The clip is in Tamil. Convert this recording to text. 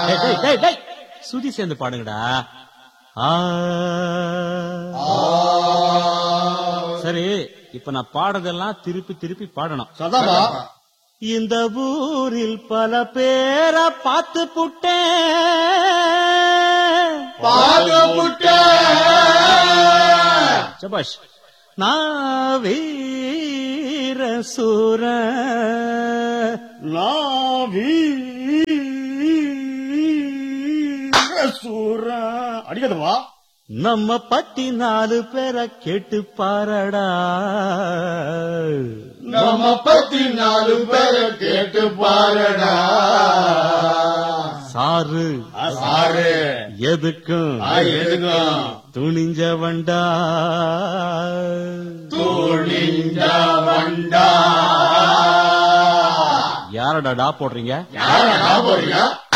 டேய், டேய், டேய், டேய். சுதி சேர்ந்து பாடுங்கடா ஆ. சரி இப்ப நான் பாடுறதெல்லாம் திருப்பி திருப்பி பாடணும் சதாமா இந்த ஊரில் பல பேரை பார்த்து புட்டேன் பாகமுட்ட சபாஷ் நான் வீர சூர நாவி சூர அடிக்கதுவா நம்ம பத்தி நாலு பேரை கேட்டு பாரடா நம்ம பத்தி நாலு பேரை கேட்டு பாருடா சாரு சாரு எதுக்கும் எதுக்கும் துணிஞ்சவன்டா துணிஞ்ச வண்டா யாரடா டா போடுறீங்க யாரடா போறீங்க